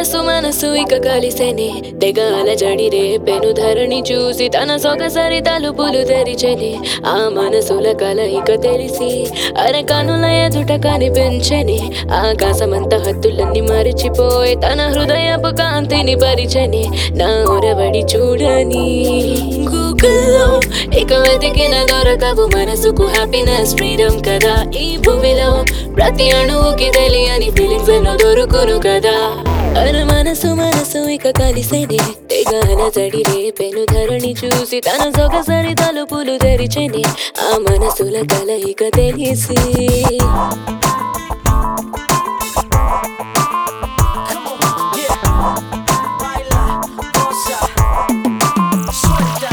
మనసు మనసు ఇక కలిసేనే తెగాల జడి రేపెను ధరణి చూసి తన సొగసరి తలుపులు తెరిచెనే ఆ మనసుల కలయిక తెలిసి అరకనుల ఎదుట కనిపించని ఆకాశమంత హద్దులన్నీ మరిచిపోయి తన హృదయపు కాంతిని పరిచని నా ఒరవడి చూడని గూగుల్లో ఇక వెతికిన దొరకవు మనసుకు హ్యాపీనెస్ ఫ్రీడమ్ కదా ఈ భూమిలో ప్రతి అణువుకి తెలియని ఫీలింగ్స్ ఎన్నో దొరుకును కదా అర మనసు మనసు ఇక కలిసేనే తెగాల తడి రేపెను ధరణి చూసి తన సొగసరి తలుపులు తెరిచెని ఆ మనసుల కలయిక తెలిసి Baila, goza, suelta.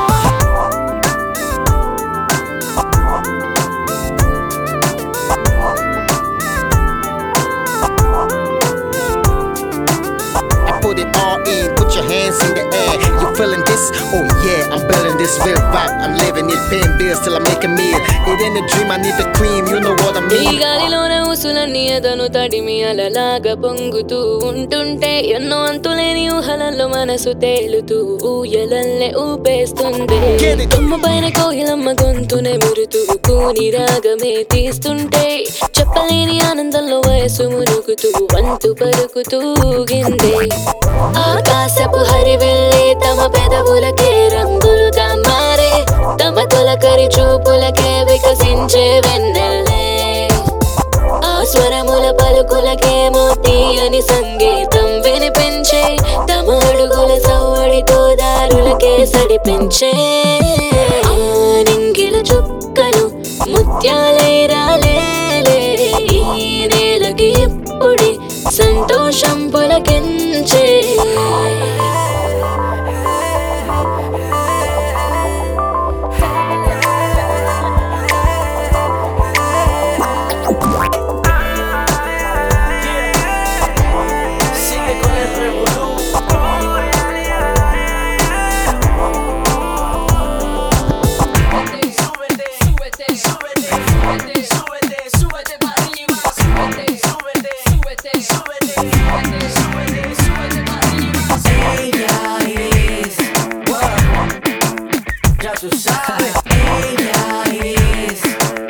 Put it all in, put your hands in the air. You feeling this? Oh yeah, I'm building this real vibe. I'm living it, paying bills till I make a meal. It ain't a dream, I need the cream. You know what I ఈ mean? గాలిలోన ఊసులన్నీ ఎదను తడిమి అలలాగా పొంగుతూ ఉంటుంటే ఎన్నో అంతులేని ఊహలలో మనసు తేలుతూ ఊయలల్లే ఊపేస్తుంది Get it. కొమ్మ పైన కోయిలమ్మ గొంతునే మురుతూ కూని రాగమే తీస్తుంటే చెప్పలేని ఆనందంలో వయసు మునుగుతూ వంతు పలుకుతూ ఊగిందే ఆకాశపు హరివెళ్ళి తమ పెదవులకే రంగులుగా మారే తమ తొలకరి చూపులకే వికసించే వెన్నెల్లే ఆ స్వరముల పలుకులకేమో తీయని సంగీతం వినిపించే తమ అడుగుల సవ్వడితో దారులకే సడిపించే ఆ నింగిల చుక్కలు ముత్యాలై రాలేలే ఈ నేలకి ఎప్పుడి సంతోషం పులకించే Sigue con el revolú. Súbete, súbete, súbete, súbete, súbete, súbete para arriba. Súbete, súbete, súbete, súbete, súbete, súbete, súbete para arriba. Ella es, wow, ya tú sabes. Ella es.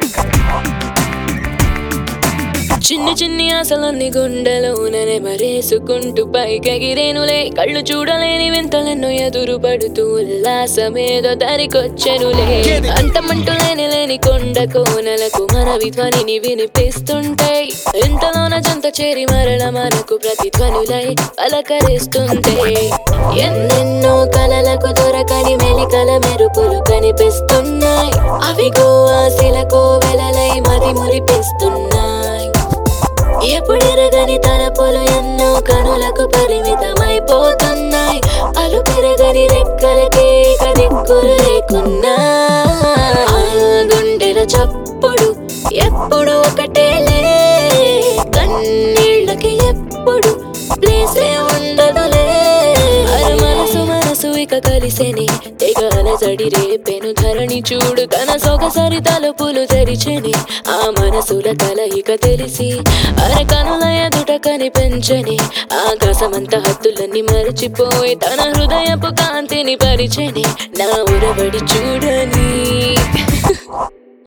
చిన్ని చిన్ని ఆశలన్నీ గుండెలోననే మరేసుకుంటూ పైకెగిరేనులే కళ్ళు చూడలేని వింతలెన్నో ఎదురు పడుతూ ఉల్లాసమేదో దరికొచ్చెనులే అంతమంటూ లేని లేని కొండ కోనలకు మన విధ్వనిని వినిపిస్తుంటాయి ఇంతలోన జంత చేరి మరల మనకు ప్రతిధ్వనులై పలకరిస్తుంటే ఎన్నెన్నో కలలకు దొరకని మెలికల మెరుపులు కనిపిస్తున్నాయి అవిగో ఆశలకు వెలలై మరి మురిపిస్తున్నాయి ఎప్పుడెరగని తలపులు ఎన్నో కనులకు పరిమితమైపోతున్నాయి అలు పెరగని రెక్కలకే ఇక దిక్కులు లేకున్నా ఆ గుండెల చప్పుడు ఎప్పుడు ఒకటేలే కన్నీళ్ళకి ఎప్పుడు ప్లేసే ఉండదులే అర మనసు మనసు ఇక కలిసేని తెగాల జడి రేపెను ధరణి చూడు తన సొగసరి తలుపులు తెరిచెని ఆ మనసుల కలయిక తెలిసి అరకనుల ఎదుట కనిపించని ఆకాశమంత హద్దులన్నీ మరచిపోయి తన హృదయపు కాంతిని పరిచని నా ఉరబడి చూడని